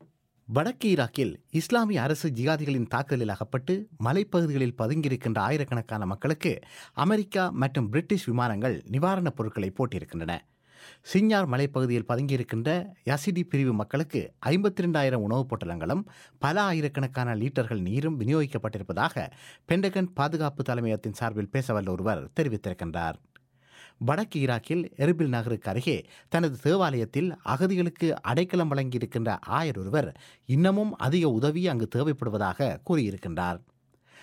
வடக்கு ஈராக்கில் இஸ்லாமிய அரசு ஜிகாதிகளின் தாக்குதலில் அகப்பட்டு மலைப்பகுதிகளில் பதுங்கியிருக்கின்ற ஆயிரக்கணக்கான மக்களுக்கு அமெரிக்கா மற்றும் பிரிட்டிஷ் விமானங்கள் நிவாரணப் பொருட்களை போட்டிருக்கின்றன சிஞ்சார் மலைப்பகுதியில் பதுங்கியிருக்கின்ற யசிடி பிரிவு மக்களுக்கு ஐம்பத்தி ரெண்டாயிரம் உணவுப் பொட்டலங்களும் பல ஆயிரக்கணக்கான லிட்டர்கள் நீரும் விநியோகிக்கப்பட்டிருப்பதாக பென்டகன் பாதுகாப்பு தலைமையகத்தின் சார்பில் பேசவல்ல ஒருவர் தெரிவித்திருக்கின்றார் வடக்கு ஈராக்கில் எர்பில் நகருக்கு அருகே தனது தேவாலயத்தில் அகதிகளுக்கு அடைக்கலம் வழங்கியிருக்கின்ற ஆயர் ஒருவர் இன்னமும் அதிக உதவி அங்கு தேவைப்படுவதாக கூறியிருக்கின்றார்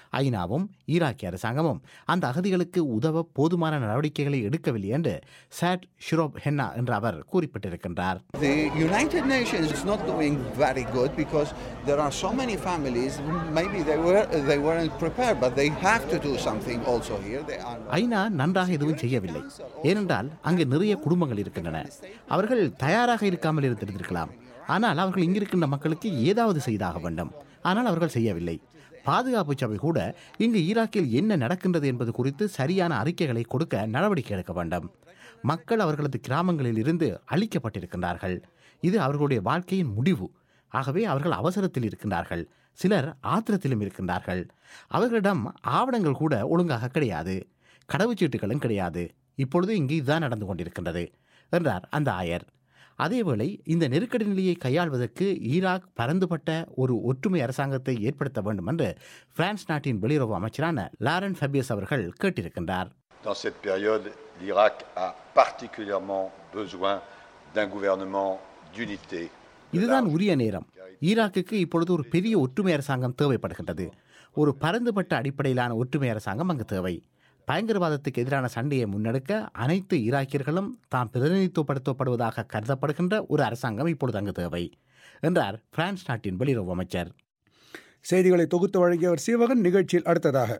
ஐநாவும் ஈராக்கிய அரசாங்கமும் அந்த அகதிகளுக்கு உதவ போதுமான நடவடிக்கைகளை எடுக்கவில்லை என்று சாட் ஷுரோப் ஹென்னா என்று அவர் குறிப்பிட்டிருக்கின்றார் The United Nations is not doing very good because there are so many families. Maybe they were they weren't prepared, but they have to do something also here. They are. ஐநா நன்றாக எதுவும் செய்யவில்லை ஏனென்றால் அங்கு நிறைய குடும்பங்கள் இருக்கின்றன அவர்கள் தயாராக இருக்காமல் இருந்திருக்கலாம் ஆனால் அவர்கள் இங்கிருக்கின்ற மக்களுக்கு ஏதாவது செய்தாக வேண்டும் ஆனால் அவர்கள் செய்யவில்லை பாதுகாப்பு சபை கூட இங்கு ஈராக்கில் என்ன நடக்கின்றது என்பது குறித்து சரியான அறிக்கைகளை கொடுக்க நடவடிக்கை எடுக்க வேண்டும் மக்கள் அவர்களது கிராமங்களில் இருந்து அழிக்கப்பட்டிருக்கின்றார்கள் இது அவர்களுடைய வாழ்க்கையின் முடிவு ஆகவே அவர்கள் அவசரத்தில் இருக்கின்றார்கள் சிலர் ஆத்திரத்திலும் இருக்கின்றார்கள் அவர்களிடம் ஆவணங்கள் கூட ஒழுங்காக கிடையாது கடவுச்சீட்டுகளும் கிடையாது இப்பொழுது இங்கு இதுதான் நடந்து கொண்டிருக்கின்றது என்றார் அந்த ஆயர் அதேவேளை இந்த நெருக்கடி நிலையை கையாள்வதற்கு ஈராக் பரந்துபட்ட ஒரு ஒற்றுமை அரசாங்கத்தை ஏற்படுத்த வேண்டும் என்று பிரான்ஸ் நாட்டின் வெளியுறவு அமைச்சரான லாரன் ஃபெபியஸ் அவர்கள் கேட்டிருக்கின்றார் Dans cette période, l'Irak a particulièrement besoin d'un gouvernement d'unité. இதுதான் உரிய நேரம் ஈராக்குக்கு இப்பொழுது ஒரு பெரிய ஒற்றுமை அரசாங்கம் தேவைப்படுகின்றது ஒரு பரந்துபட்ட அடிப்படையிலான ஒற்றுமை அரசாங்கம் அங்கு தேவை பயங்கரவாதத்துக்கு எதிரான சண்டையை முன்னெடுக்க அனைத்து ஈராக்கியர்களும் தாம் பிரதிநிதித்துவப்படுத்தப்படுவதாக கருதப்படுகின்ற ஒரு அரசாங்கம் இப்பொழுது அங்கு தேவை என்றார் பிரான்ஸ் நாட்டின் வெளியுறவு அமைச்சர் செய்திகளை தொகுத்து வழங்கியவர் சீவகன் நிகழ்ச்சியில் அடுத்ததாக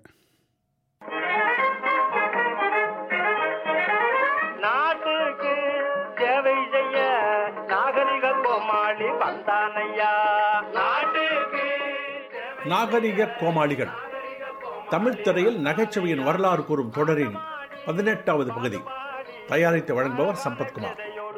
நாட்டுக்கு சேவை செய்ய நாகரிக கோமாளி வந்தானையா நாட்டுக்கு நாகரிக கோமாளிகள் தமிழ் திரையில் நகைச்சுவையின் வரலாறு கூறும் தொடரின் பதினெட்டாவது பகுதி தயாரித்து வழங்குபவர் சம்பத்குமார்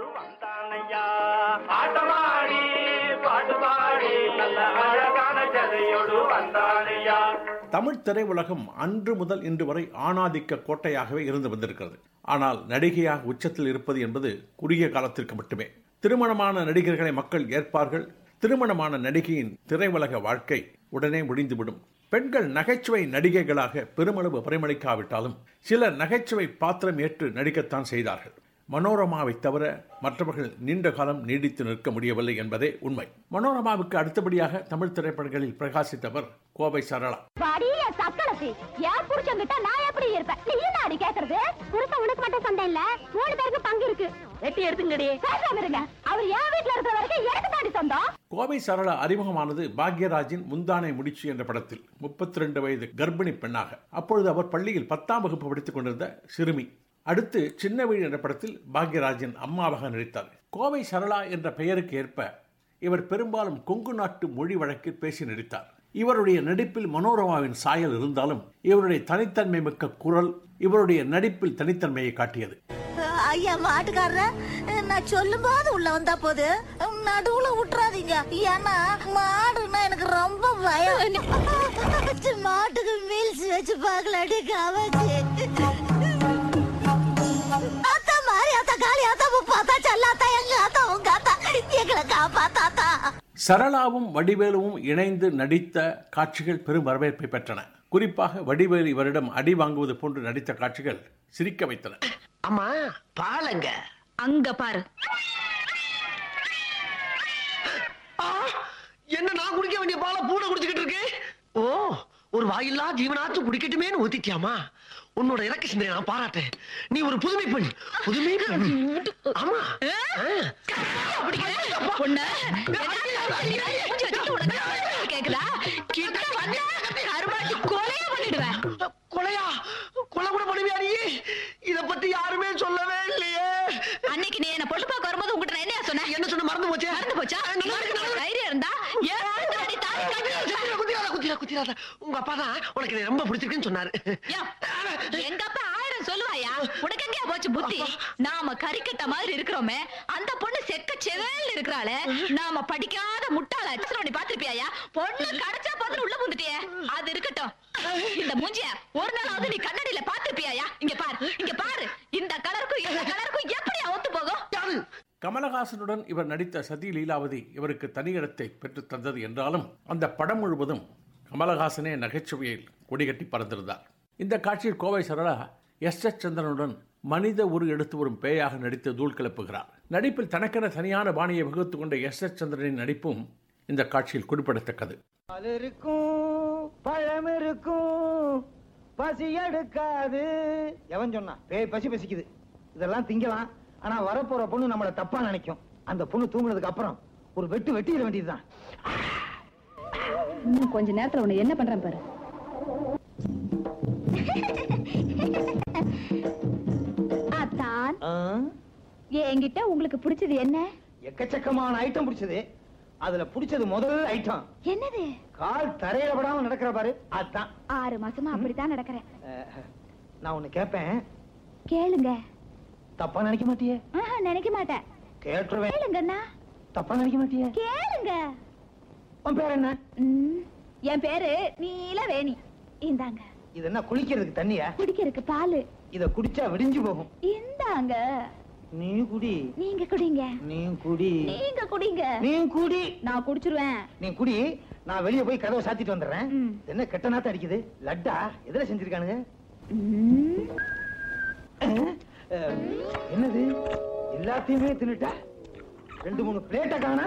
ஆட்டமாடி பாட்டுமாடி நல்ல அழகான ஜதையோடு வந்தானையா தமிழ் திரையுலகம் அன்று முதல் இன்று வரை ஆணாதிக்க கோட்டையாகவே இருந்து வந்திருக்கிறது ஆனால் நடிகையாக உச்சத்தில் இருப்பது என்பது குறுகிய காலத்திற்கு மட்டுமே திருமணமான நடிகர்களை மக்கள் ஏற்பார்கள் திருமணமான நடிகையின் திரையுலக வாழ்க்கை உடனே முடிந்துவிடும் பெண்கள் நகைச்சுவை நடிகைகளாக பெருமளவு பரிமளிக்காவிட்டாலும் சிலர் நகைச்சுவை பாத்திரம் ஏற்று நடிக்கத்தான் செய்தார்கள் மனோரமாவை தவிர மற்றவர்கள் நீண்ட காலம் நீடித்து நிற்க முடியவில்லை என்பதே உண்மை மனோரமாவுக்கு அடுத்தபடியாக தமிழ் திரைப்படங்களில் பிரகாசித்தவர் கோவை சரளா படிய சக்களத்தி யார் புருஷங்கிட்ட நான் எப்படி இருப்பேன் நீ என்ன அடி கேக்குறது புருஷன் உனக்கு மட்டும் சொந்தம் இல்ல மூணு பேருக்கு பங்கு இருக்கு வெட்டி எடுத்துங்கடி பேசாம இருங்க அவர் என் வீட்டுல இருக்கிற வரைக்கும் எனக்கு தாடி சொந்தம் கோவை சரளா அறிமுகமானது பாக்யராஜின் முந்தானை முடிச்சு என்ற படத்தில் முப்பத்தி ரெண்டு வயது கர்ப்பிணி பெண்ணாக அப்பொழுது அவர் பள்ளியில் பத்தாம் வகுப்பு படித்துக் கொண்டிருந்த சிறுமி அடுத்து சின்ன வீடு என்ற படத்தில் பாக்யராஜின் அம்மாவாக நடித்தார் கோவை சரளா என்ற பெயருக்கு ஏற்ப இவர் பெரும்பாலும் கொங்கு நாட்டு மொழி வழக்கில் பேசி நடித்தார் இவருடைய நடிப்பில் மனோரமாவின் சாயல் இருந்தாலும் இவருடைய தனித்தன்மை மிக்க குரல் இவருடைய நடிப்பில் தனித்தன்மையை காட்டியது ஐயா மாட்டுக்காரர நான் சொல்லும் போது உள்ள வந்தா போது நடுவுல விட்டுறாதீங்க ஏன்னா மாடுன்னா எனக்கு ரொம்ப பயம் மாட்டுக்கு மீல்ஸ் வச்சு பார்க்கலாடி காவாச்சு அத்தா மாறி அத்தா காளி அத்தா முப்பாத்தா செல்லாத்தா எங்க அத்தா உங்க அத்தா எங்களை காப்பாத்தாத்தா சரளாவும் வடிவேலுவும் இணைந்து நடித்த காட்சிகள் பெரும் வரவேற்பை பெற்றன குறிப்பாக வடிவேலு இவரிடம் அடி வாங்குவது போன்று நடித்த காட்சிகள் சிரிக்க வைத்தன அம்மா பாலங்க அங்க பாரு என்ன நான் குடிக்க வேண்டிய பாலை பூனை குடிச்சுக்கிட்டு இருக்கு ஓ ஒரு வாயில்லா ஜீவனாச்சும் குடிக்கட்டுமேன்னு ஊத்திட்டியாமா உன்னோட இறக்க சிந்தனை நான் பாராட்டேன் நீ ஒரு புதுமை பெண் புதுமை பெண் ஆமா பொண்ணு கேக்குதா கிட்ட வந்தா கருமாட்டி கொலையா பண்ணிடுவேன் கொலையா கொலை கூட பண்ணுவியா நீ இத பத்தி யாருமே சொல்லவே இல்லையே அன்னைக்கு நீ என்ன பொண்ணு பார்க்க வரும்போது உங்ககிட்ட நான் என்ன சொன்னேன் என்ன சொன்ன மறந்து போச்சே மறந்து போச்சா தைரியம் இருந்தா ஏன் அடி தாலி கட்டி குத்திராத குத்திராத குத்திராத உங்க அப்பா தான் உனக்கு என்னை ரொம்ப பிடிச்சிருக்குன்னு சொன்னாரு எங்க அப்பா ஆயிரம் சொல்லுவாயா உனக்கு எங்கயா போச்சு புத்தி நாம கறிக்கட்ட மாதிரி இருக்கிறோமே அந்த பொண்ணு செக்க செவேல் இருக்கிறாளே நாம படிக்காத முட்டாள நீ பாத்திருப்பியாயா பொண்ணு கிடைச்சா பார்த்து உள்ள புந்துட்டியே அது இருக்கட்டும் இந்த மூஞ்சிய ஒரு நாளாவது நீ கண்ணாடியில பாத்திருப்பியாயா இங்க பாரு இங்க பாரு இந்த கலருக்கும் இந்த கலருக்கும் எப்படி ஒத்து போகும் கமலஹாசனுடன் இவர் நடித்த சதி லீலாவதி இவருக்கு தனியிடத்தை பெற்றுத் தந்தது என்றாலும் அந்த படம் முழுவதும் கமலஹாசனே நகைச்சுவையில் கொடிகட்டி பறந்திருந்தார் இந்த காட்சியில் கோவை சரளா எஸ் எஸ் சந்திரனுடன் மனித உரு எடுத்து வரும் பேயாக நடித்து தூள் கிளப்புகிறார் நடிப்பில் தனக்கென தனியான பாணியை வகுத்துக் கொண்ட எஸ் எஸ் சந்திரனின் நடிப்பும் இந்த காட்சியில் குறிப்பிடத்தக்கது இருக்கும் பழம் இருக்கும் பசி எடுக்காது எவன் சொன்னா பேய் பசி பசிக்குது இதெல்லாம் திங்கலாம் ஆனா வரப்போற பொண்ணு நம்மள தப்பா நினைக்கும் அந்த பொண்ணு தூங்குனதுக்கு அப்புறம் ஒரு வெட்டு வெட்டிட வேண்டியதுதான் இன்னும் கொஞ்ச நேரத்துல உன்னை என்ன பண்றேன் பாரு அத்தான் என்கிட்ட உங்களுக்கு பிடிச்சது என்ன எக்கச்சக்கமான ஐட்டம் பிடிச்சது அதுல பிடிச்சது முதல் ஐட்டம் என்னது கால் தரையில படாம நடக்கிற பாரு அதான் ஆறு மாசமா அப்படித்தான் நடக்கிறேன் அஹ், நான் ஒண்ணு கேட்பேன் கேளுங்க தப்பா நினைக்க மாட்டியே ஆஹா, நினைக்க மாட்டேன் கேட்டுருவேன் கேளுங்கண்ணா தப்பா நினைக்க மாட்டியே கேளுங்க உன் பேர் என்ன ம், என் பேரு நீலவேணி இந்தாங்க இது என்ன குளிக்கிறதுக்கு தண்ணியா குடிக்கிறதுக்கு பாலு இத குடிச்சா விடிஞ்சு போகும் இந்தாங்க நீ குடி நீங்க குடிங்க நீ குடி நீங்க குடிங்க நீ குடி நான் குடிச்சிருவேன் நீ குடி நான் வெளிய போய் கதவை சாத்திட்டு வந்துடுறேன் இது என்ன கெட்ட நாத்தம் அடிக்குது லட்டா எதுல செஞ்சிருக்கானுங்க அஹ், அஹ், என்னது எல்லாத்தையுமே தின்னுட்டா ரெண்டு மூணு பிளேட்ட காணா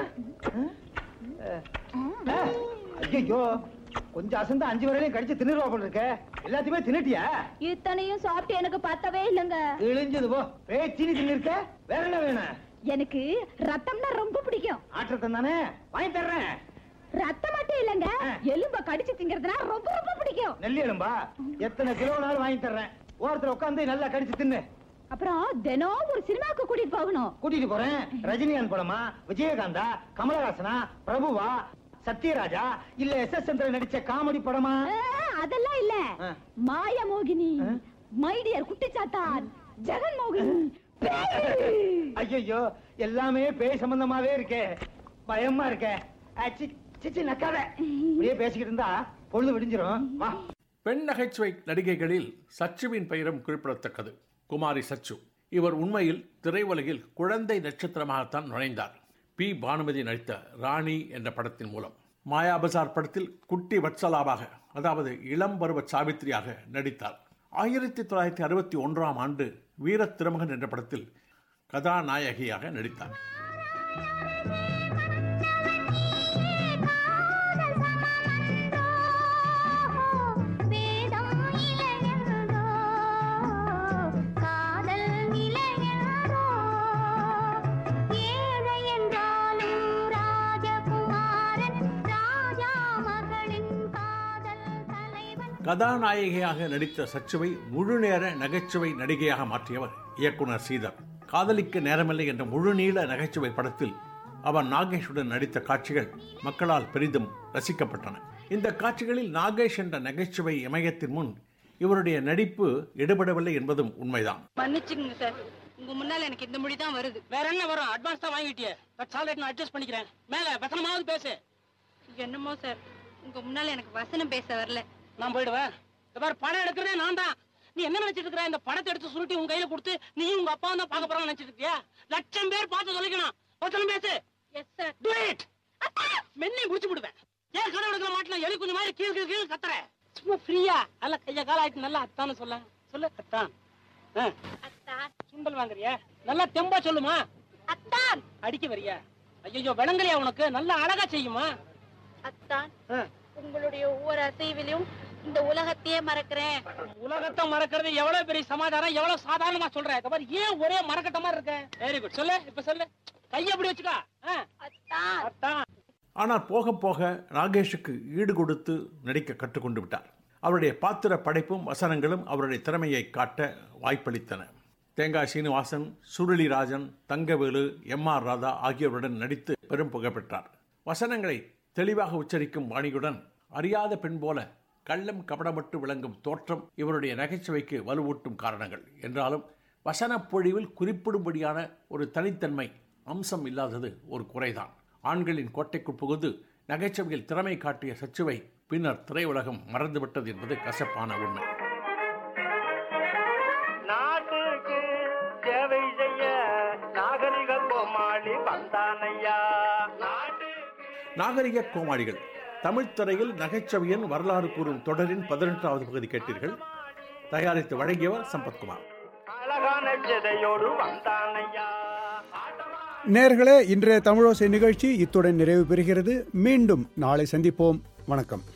ஐயோ கொஞ்சம் அசந்தா அஞ்சு வரையிலும் கடிச்சு தின்னுருவா போல இருக்க எல்லாத்தையுமே தின்னுட்டியா இத்தனையும் சாப்பிட்டு எனக்கு பத்தவே இல்லைங்க இழிஞ்சது போ பேச்சினி தின்னுருக்க வேற என்ன வேணும் எனக்கு ரத்தம்னா ரொம்ப பிடிக்கும் ஆற்றத்தம் தானே வாங்கி தர்றேன் ரத்தம் மட்டும் இல்லைங்க எலும்ப கடிச்சு திங்கிறதுனா ரொம்ப ரொம்ப பிடிக்கும் நெல்லி எலும்பா எத்தனை கிலோனாலும் வாங்கி தர்றேன் ஓரத்துல உட்காந்து நல்லா கடிச்சு தின்னு அப்புறம் தினம் ஒரு சினிமாவுக்கு கூட்டிட்டு போகணும் கூட்டிட்டு போறேன் ரஜினிகாந்த் படமா விஜயகாந்தா கமலஹாசனா பிரபுவா சத்யராஜா இல்ல எஸ் எஸ் சந்திரன் நடிச்ச காமெடி படமா அதெல்லாம் இல்ல மாயமோகினி மைடியர் குட்டிச்சாத்தான் ஜெகன் மோகினி ஐயோ எல்லாமே பேய் சம்பந்தமாவே இருக்கே பயமா இருக்கே அச்சி, சிச்சி நக்காத இப்படியே பேசிக்கிட்டு இருந்தா பொழுது விடிஞ்சிரும் வா பெண் நகைச்சுவை நடிகைகளில் சச்சுவின் பெயரும் குறிப்பிடத்தக்கது குமாரி சச்சு இவர் உண்மையில் திரையுலகில் குழந்தை நட்சத்திரமாகத்தான் நுழைந்தார் பி பானுமதி நடித்த ராணி என்ற படத்தின் மூலம் மாயா பஜார் படத்தில் குட்டி வட்சலாவாக அதாவது இளம் பருவ சாவித்திரியாக நடித்தார் ஆயிரத்தி தொள்ளாயிரத்தி அறுபத்தி ஒன்றாம் ஆண்டு வீர திருமகன் என்ற படத்தில் கதாநாயகியாக நடித்தார் காதல் நிலையரோ ஏழை என்றாலும் ராஜகுமாரன் ராஜா மகளின் காதல் தலைவன் கதாநாயகியாக நடித்த சச்சுவை முழுநேர நகைச்சுவை நடிகையாக மாற்றியவர் இயக்குனர் ஸ்ரீதர் காதலிக்க நேரமில்லை என்ற முழுநீள நகைச்சுவை படத்தில் அவர் நாகேஷுடன் நடித்த காட்சிகள் மக்களால் பெரிதும் ரசிக்கப்பட்டன இந்த காட்சிகளில் நாகேஷ் என்ற நகைச்சுவை இமயத்தின் முன் இவருடைய நடிப்பு எடுபடவில்லை என்பதும் உண்மைதான் மன்னிச்சுங்க சார் உங்க முன்னால எனக்கு இந்த மொழி தான் வருது வேற என்ன வரும் அட்வான்ஸ் தான் வாங்கிட்டியே தட்ஸ் ஆல் நான் அட்ஜஸ்ட் பண்ணிக்கிறேன் மேல பத்திரமாவது பேசு என்னமோ சார் உங்க முன்னால எனக்கு வசனம் பேச வரல நான் போயிடுவேன் இந்த பாரு பணம் எடுக்கிறதே நான் தான் நீ என்ன நினைச்சிட்டு இருக்கிற இந்த பணத்தை எடுத்து சுருட்டி உங்க கையில கொடுத்து நீயும் உங்க அப்பாவும் தான் பார்க்க போறான்னு நினைச்சிட்டு இருக்கியா லட்சம் பேர் பார்த்து தொலைக்கணும் வசனம் பேசு எஸ் சார் டு இட் மென்னி குடிச்சு விடுவேன் ஏன் கடை எடுக்கிற மாட்டல எலி கொஞ்சம் மாதிரி கீழ் கீழ் கீழ் கத்துற சும்மா ஃப்ரீயா நல்லா கைய கால ஆயிட்டு நல்லா அத்தான்னு சொல்ல சொல்லு அத்தான் ஆ. சுண்டல் வாங்குறியா நல்லா தெம்பா சொல்லுமா அத்தான் அடிக்க வரியா ஐயோ விளங்கலையா உனக்கு நல்லா அழகா செய்யுமா அத்தான் உங்களுடைய ஒவ்வொரு அசைவிலும் இந்த உலகத்தையே மறக்கிறேன் உலகத்தை மறக்கிறது எவ்வளவு பெரிய சமாதானம் எவ்வளவு சாதாரணமா சொல்ற இந்த மாதிரி ஏன் ஒரே மறக்கட்ட மாதிரி இருக்க வெரி குட் சொல்லு இப்ப சொல்லு கைய அப்படி வச்சுக்கா அத்தான் ஆனால் போக போக நாகேஷுக்கு ஈடு கொடுத்து நடிக்க கற்றுக்கொண்டு விட்டார் அவருடைய பாத்திர படைப்பும் வசனங்களும் அவருடைய திறமையை காட்ட வாய்ப்பளித்தன தேங்காய் சீனிவாசன் சுருளி ராஜன் தங்கவேலு எம் ஆர் ராதா ஆகியோருடன் நடித்து பெரும் புகழ் பெற்றார் வசனங்களை தெளிவாக உச்சரிக்கும் வாணியுடன் அறியாத பெண் போல கள்ளம் கபடமட்டு விளங்கும் தோற்றம் இவருடைய நகைச்சுவைக்கு வலுவூட்டும் காரணங்கள் என்றாலும் வசனப் பொழிவில் குறிப்பிடும்படியான ஒரு தனித்தன்மை அம்சம் இல்லாதது ஒரு குறைதான் ஆண்களின் கோட்டைக்குள் புகுந்து நகைச்சுவையில் திறமை காட்டிய சச்சுவை பின்னர் திரையுலகம் மறந்துவிட்டது என்பது கசப்பான உண்மை நாட்டுக்கு சேவை செய்ய நாகரிக கோமாளி வந்தானையா நாகரிக கோமாளிகள் தமிழ் திரையில் நகைச்சுவையின் வரலாறு கூறும் தொடரின் பதினெட்டாவது பகுதி கேட்டீர்கள் தயாரித்து வழங்கியவர் சம்பத்குமார் அழகான சிதையோடு வந்தானையா நேர்களே இன்றைய தமிழோசை நிகழ்ச்சி இத்துடன் நிறைவு பெறுகிறது மீண்டும் நாளை சந்திப்போம் வணக்கம்